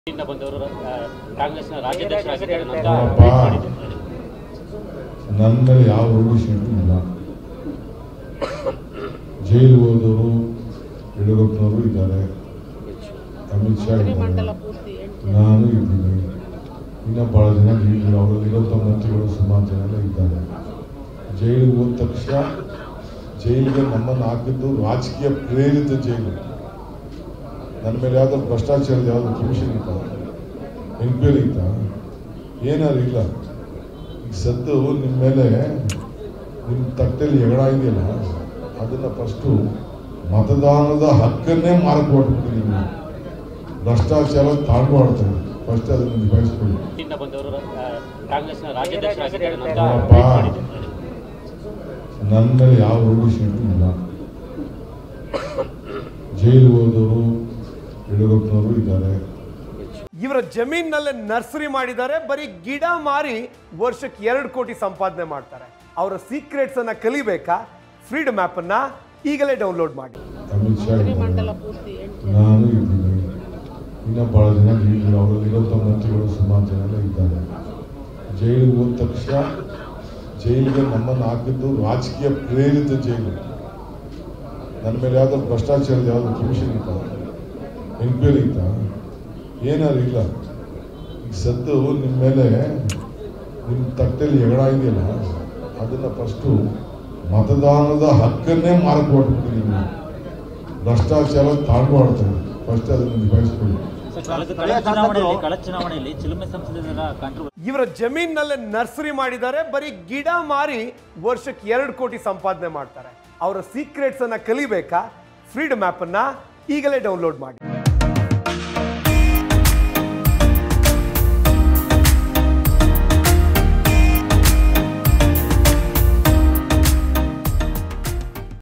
ಇಂದ ಬಂದವರು ಆ, ಕಾಂಗ್ರೆಸ್ನ ರಾಜ್ಯಾಧ್ಯಕ್ಷರಾಗಿದ್ದಾರೆ ಅಂತ ನೋಡಪ್ಪ. ಟ್ವೀಟ್ ಮಾಡಿದ್ದಾರೆ. ನನ್ನ ಮೇಲೆ ಯಾವ ರೋಗಿ ಶೀಟು ಇಲ್ಲ ಜೈಲು ಹೋದವರು ಯಡಿಯೂರಪ್ಪನವರು ಇದ್ದಾರೆ ಅಮಿತ್ ಶಾ ಇದ್ದಾರೆ ನಾನು ಇದ್ದೀನಿ ಇನ್ನೂ ಭಾಳ ಜನ ಇದ್ರು ಅವರಲ್ಲಿರುವಂಥ ಮಂತ್ರಿಗಳು ಸುಮಾರು ಜನ ಎಲ್ಲ ಇದ್ದಾರೆ ಜೈಲಿಗೆ ಹೋದ ತಕ್ಷಣ ಜೈಲಿಗೆ ನಮ್ಮನ್ನು ಹಾಕಿದ್ದು ರಾಜಕೀಯ ಪ್ರೇರಿತ ಜೈಲು ನನ್ನ ಮೇಲೆ ಯಾವ್ದಾದ್ರು ಭ್ರಷ್ಟಾಚಾರದ ಯಾವ್ದು ಕಮಿಷನ್ ಇತ್ತ ಎನ್ಕ್ವೈರಿ ಇತ್ತ ಏನಾದ್ರು ಇಲ್ಲ ಈಗ ಸದ್ದು ನಿಮ್ಮ ಮೇಲೆ ನಿಮ್ಮ ತಟ್ಟೆಯಲ್ಲಿ ಹೆಗಣ ಇದೆಯಲ್ಲ ಅದನ್ನು ಫಸ್ಟು ಮತದಾನದ ಹಕ್ಕನ್ನೇ ಮಾರ್ಕ್ ಕೊಟ್ಬಿಟ್ಟಿದ್ದೀವಿ ನೀವು ಭ್ರಷ್ಟಾಚಾರ ತಾಂಡವಾಡ್ತಾರೆ ಫಸ್ಟ್ ಅದನ್ನು ನಿಭಾಯಿಸ್ಕೊಳ್ಳಿ ಇಂದ ಬಂದವರು ಆ, ಕಾಂಗ್ರೆಸ್ನ ರಾಜ್ಯಾಧ್ಯಕ್ಷರಾಗಿದ್ದಾರೆ ಅಂತ ನೋಡಪ್ಪ. ಟ್ವೀಟ್ ಮಾಡಿದ್ದಾರೆ. ನನ್ನ ಮೇಲೆ ಯಾವ ರೋಗಿ ಶೀಟು ಇಲ್ಲ ಜೈಲು ಹೋದವರು ಯಡಿಯೂರಪ್ಪನವರು ಇದ್ದಾರೆ ಇವರ ಜಮೀನಲ್ಲೇ ನರ್ಸರಿ ಮಾಡಿದ್ದಾರೆ ಬರೀ ಗಿಡ ಮಾರಿ ವರ್ಷಕ್ಕೆ ಎರಡು ಕೋಟಿ ಸಂಪಾದನೆ ಮಾಡ್ತಾರೆ ಅವರ ಸೀಕ್ರೆಟ್ಸ್ ಅನ್ನ ಕಲಿಬೇಕಾ ಫ್ರೀಡಮ್ ಆಪ್ ಅನ್ನ ಈಗಲೇ ಡೌನ್ಲೋಡ್ ಮಾಡಿ ಅಮಿತ್ ಶಾ ಇದ್ದಾರೆ ನಾನು ಇದ್ದೀನಿ ಇನ್ನೂ ಭಾಳ ಜನ ಇದ್ರು ಅವರಲ್ಲಿರುವಂಥ ಮಂತ್ರಿಗಳು ಸುಮಾರು ಜನ ಎಲ್ಲ ಇದ್ದಾರೆ ಜೈಲಿಗೆ ಹೋದ ತಕ್ಷಣ ಜೈಲಿಗೆ ನಮ್ಮನ್ನು ಹಾಕಿದ್ದು ರಾಜಕೀಯ ಪ್ರೇರಿತ ಜೈಲು ನನ್ನ ಮೇಲೆ ಯಾವ್ದಾದ್ರು ಭ್ರಷ್ಟಾಚಾರದ ಯಾವ್ದು ಕಮಿಷನ್ ಇತ್ತ ಎನ್ಕ್ವೈರಿ ಇತ್ತ ಏನಾದ್ರು ಇಲ್ಲ ಈಗ ಸದ್ದು ನಿಮ್ಮ ಮೇಲೆ ನಿಮ್ಮ ತಟ್ಟೆಯಲ್ಲಿ ಹೆಗಣ ಇದೆಯಲ್ಲ ಅದನ್ನು ಫಸ್ಟು ಮತದಾನದ ಹಕ್ಕನ್ನೇ ಮಾರ್ಕ್ ಕೊಟ್ಬಿಟ್ಟಿದ್ದೀವಿ ನೀವು ಭ್ರಷ್ಟಾಚಾರ ತಾಂಡವಾಡ್ತಾರೆ ಫಸ್ಟ್ ಅದನ್ನು ನಿಭಾಯಿಸ್ಕೊಳ್ಳಿ ಸರ್, ಕಳೆದ ಕಳೆದ ಚುನಾವಣೆಯಲ್ಲಿ ಕಳೆದ ಚುನಾವಣೆಯಲ್ಲಿ ಚಿಲುಮೆ ಸಂಸದರ ಕಾಂಟ್ರವರ್ಸಿ ಇವರ ಜಮೀನಲ್ಲೇ ನರ್ಸರಿ ಮಾಡಿದ್ದಾರೆ ಬರೀ ಗಿಡ ಮಾರಿ ವರ್ಷಕ್ಕೆ ಎರಡು ಕೋಟಿ ಸಂಪಾದನೆ ಮಾಡ್ತಾರೆ ಅವರ ಸೀಕ್ರೆಟ್ಸ್ ಅನ್ನ ಕಲಿಬೇಕಾ ಫ್ರೀಡಮ್ ಆಪ್ ಅನ್ನ ಈಗಲೇ ಡೌನ್ಲೋಡ್ ಮಾಡಿ